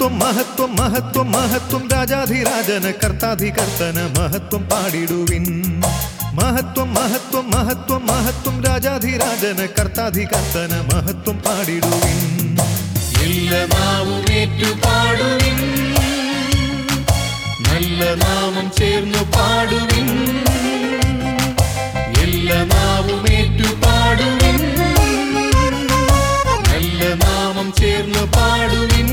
മഹത്വം മഹത്വം മഹത്വം മഹത്വം രാജാധിരാജന കർത്താധികർത്തന മഹത്വം പാടിടുവിൻ മഹത്വം മഹത്വം മഹത്വം മഹത്വം രാജാധിരാജന കർത്താധികർത്തന മഹത്വം പാടിടുവിൻ എല്ലാ നാവും ഏറ്റു പാടുവിൻ നല്ല നാമം ചേർന്നു പാടുവിൻ എല്ലാ നാവും ഏറ്റു പാടുവിൻ നല്ല നാമം ചേർന്നു പാടുവിൻ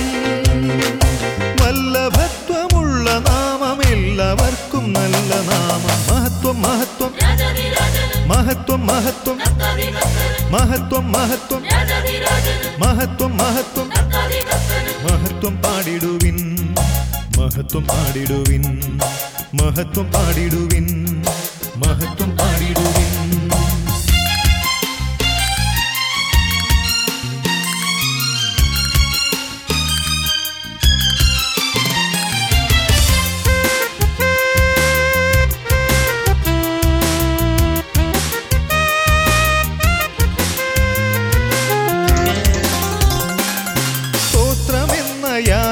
വല്ലഭത്വമുള്ള നാമം എല്ലാവർക്കും നല്ല നാമം മഹത്വം മഹത്വം മഹത്വം മഹത്വം മഹത്വം മഹത്വം മഹത്വം മഹത്വം മഹത്വം പാടിടുവിൻ മഹത്വം പാടിടുവിൻ മഹത്വം പാടിടുവിൻ മഹത്വം പാടിടുവിൻ സ്തോത്രമെന്ന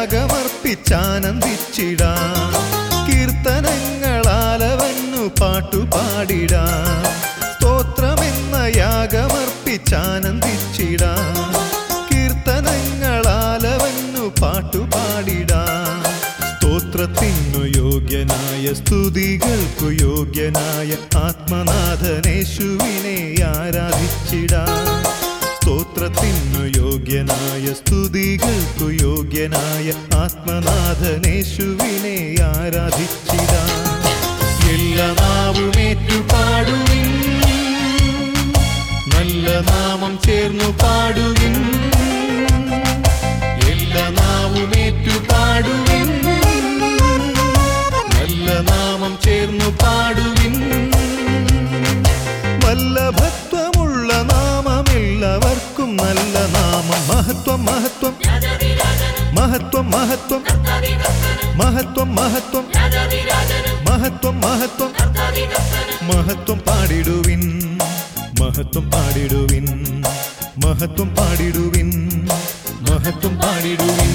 യാഗമർപ്പിച്ചാനന്ദിച്ചിടാം കീർത്തനങ്ങളാലവന്നു പാട്ടുപാടിടാം സ്തോത്രമെന്ന യാഗമർപ്പിച്ചാനന്ദിച്ചിടാം കീർത്തനങ്ങളാലവന്നു പാട്ടുപാടിടാം സ്തോത്രത്തിനു യോഗ്യനായ സ്തുതികൾക്കു യോഗ്യനായ ആത്മനാഥനേശുവിനെ ആരാധിച്ചിടാം സ്തോത്രത്തിനു യോഗ്യനായ സ്തുതികൾക്കു യോഗ്യനായ ആത്മനാഥനേശുവിനെ ആരാധിച്ചിടാം എല്ലാ നാവും ഏറ്റു പാടുവിൻ നല്ല നാമം ചേർന്നു പാടുവിൻ എല്ലാ നാവും ഏറ്റു പാടുവിൻ നല്ല നാമം ചേർന്നു പാടുവിൻ വല്ലഭത്വമുള്ള നാമം എല്ലാവർക്കും നല്ല നാമം മഹത്വം മഹത്വം മഹത്വം മഹത്വം മഹത്വം മഹത്വം മഹത്വം മഹത്വം മഹത്വം പാടിടുവിൻ മഹത്വം പാടിടുവിൻ മഹത്വം പാടിടുവിൻ മഹത്വം പാടിടുവിൻ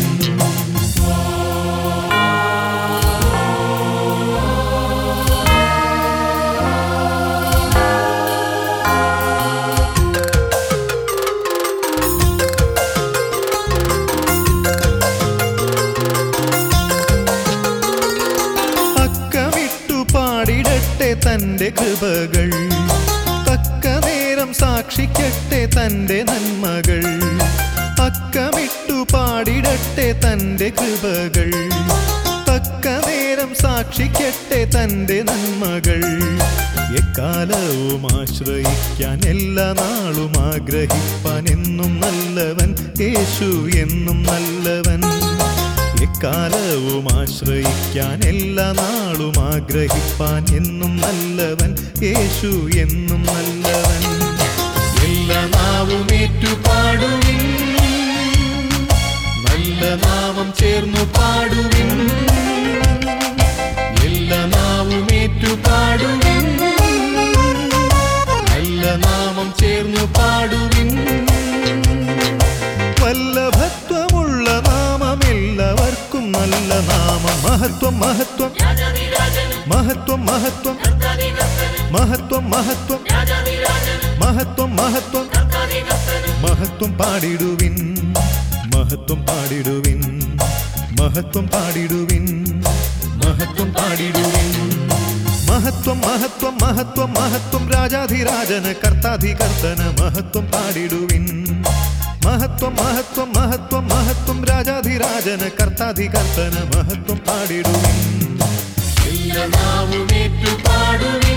അക്കമിട്ടു പാടിടട്ടെ തന്റെ കൃപകൾ തക്ക നേരം സാക്ഷിക്കട്ടെ തന്റെ നന്മകൾ അക്കമിട്ടു പാടിടട്ടെ തന്റെ കൃപകൾ തക്ക നേരം സാക്ഷിക്കട്ടെ തന്റെ നന്മകൾ എക്കാലവും ആശ്രയിക്കാൻ എല്ലാ നാളും ആഗ്രഹിപ്പാൻ എന്നും നല്ലവൻ യേശു എന്നും നല്ലവൻ എക്കാലവും ആശ്രയിക്കാൻ എല്ലാ നാളും ആഗ്രഹിപ്പാൻ എന്നും നല്ലവൻ യേശു എന്നും നല്ലവൻ എല്ലാ നാവും ഏറ്റു പാടുവിൻ നല്ല നാമം ചേർന്നു പാടുവിൻ എല്ലാ നാവും ഏറ്റു പാടുവിൻ നല്ല നാമം ചേർന്നു പാടുവിൻ വല്ലഭത്വമുള്ള നാമം എല്ലാവർക്കും നല്ല നാമം മഹത്വം മഹത്വം മഹത്വം മഹത്വം മഹത്വം മഹത്വം മഹത്വം മഹത്വം മഹത്വം പാടിടുവിൻ മഹത്വം പാടിടുവിൻ മഹത്വം പാടിടുവിൻ മഹത്വം പാടിടുവിൻ മഹത്വം മഹത്വം മഹത്വം മഹത്വം രാജാധിരാജന കർത്താധികർത്തന മഹത്വം പാടിടുവിൻ മഹത്വം മഹത്വം മഹത്വം മഹത്വം രാജാധിരാജന കർത്താധികർത്തന മഹത്വം പാടിടുവിൻ എല്ലാ നാവും ഏറ്റു പാടുവിൻ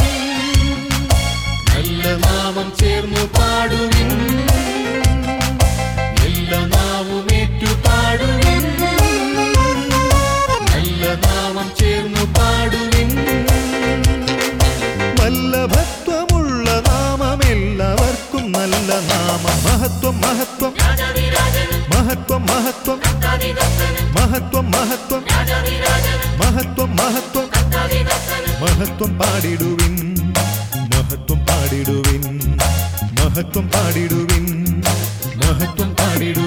നല്ല നാമം ചേർന്നു പാടുവിൻ എല്ലാ നാവും ഏറ്റു പാടുവിൻ നല്ല നാമം ചേർന്നു പാടുവിൻ വല്ലഭത്വമുള്ള നാമം എല്ലാവർക്കും നല്ല നാമം മഹത്വം മഹത്വം മഹത്വം മഹത്വം മഹത്വം മഹത്വം മഹത്വം മഹത്വം മഹത്വം പാടിടുവിൻ മഹത്വം പാടിടുവിൻ മഹത്വം പാടിടുവിൻ മഹത്വം പാടിടുവിൻ